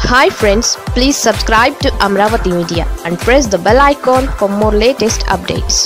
hi friends please subscribe to Amaravati media and press the bell icon for more latest updates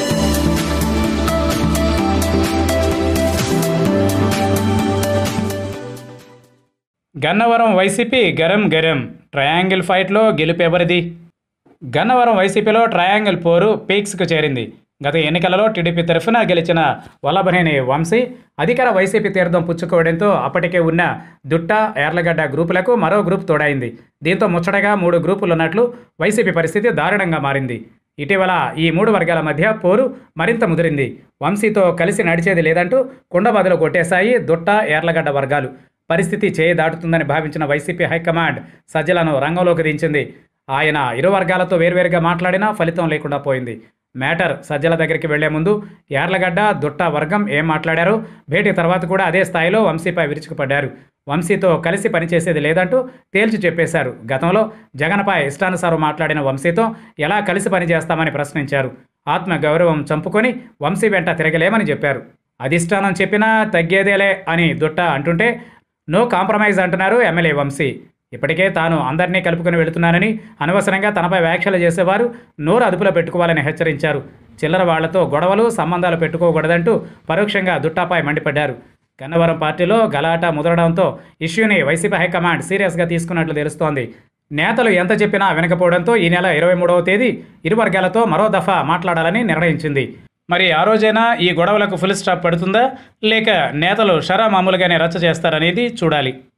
Gannavaram YCP గరం గరం triangle ఫైట్లో గెలుపెవరిది గన్నవరం వైసీపీలో triangle పోరు పీక్స్కు చేరింది గత ఎన్నికలలో టీడీపీ తరఫున గెలిచిన వల్లభనేని వంశీ అధికార వైసీపీ తీర్థం పుచ్చుకోవడంతో అప్పటికే ఉన్న దుట్ట యార్లగడ్డ గ్రూపులకు మరో గ్రూప్ తోడైంది దీంతో ముచ్చటగా మూడు గ్రూపులు ఉన్నట్లు వైసీపీ పరిస్థితి దారుణంగా మారింది ఇటీవల ఈ మూడు వర్గాల మధ్య పోరు మరింత ముదిరింది వంశీతో కలిసి నడిచేది లేదంటూ కుండబదులు కొట్టేశాయి దుట్ట యార్లగడ్డ వర్గాలు పరిస్థితి చేయి దాటుతుందని భావించిన వైసీపీ హైకమాండ్ సజ్జలను రంగంలోకి దించింది ఆయన ఇరు వర్గాలతో వేర్వేరుగా మాట్లాడినా ఫలితం లేకుండా పోయింది మ్యాటర్ సజ్జల దగ్గరికి వెళ్లే ముందు యార్లగడ్డ దుట్ట వర్గం ఏం మాట్లాడారో భేటీ తర్వాత కూడా అదే స్థాయిలో వంశీపై విరుచుకుపడ్డారు వంశీతో కలిసి పనిచేసేది లేదంటూ తేల్చి చెప్పేశారు గతంలో జగన్పై ఇష్టానుసారం మాట్లాడిన వంశీతో ఎలా కలిసి పనిచేస్తామని ప్రశ్నించారు ఆత్మ గౌరవం చంపుకొని వంశీ వెంట తిరగలేమని చెప్పారు అధిష్టానం చెప్పినా తగ్గేదేలే అని దుట్ట అంటుంటే నో కాంప్రమైజ్ అంటున్నారు ఎమ్మెల్యే వంశీ ఇప్పటికే తాను అందరినీ కలుపుకొని వెళుతున్నానని అనవసరంగా తనపై వ్యాఖ్యలు చేసేవారు నోరు అదుపులో పెట్టుకోవాలని హెచ్చరించారు చిల్లర వాళ్లతో గొడవలు సంబంధాలు పెట్టుకోకూడదంటూ పరోక్షంగా దుట్టాపై మండిపడ్డారు గన్నవరం పార్టీలో గలాట ముదరడంతో ఇష్యూని వైసీపీ హైకమాండ్ సీరియస్గా తీసుకున్నట్లు తెలుస్తోంది నేతలు ఎంత చెప్పినా వినకపోవడంతో ఈ నెల ఇరవై మూడవ తేదీ ఇరు వర్గాలతో మరో దఫా మాట్లాడాలని నిర్ణయించింది మరి ఆ రోజైనా ఈ గొడవలకు ఫుల్ స్టాప్ పడుతుందా లేక నేతలు షరా మామూలుగానే రచ్చ చేస్తారనేది చూడాలి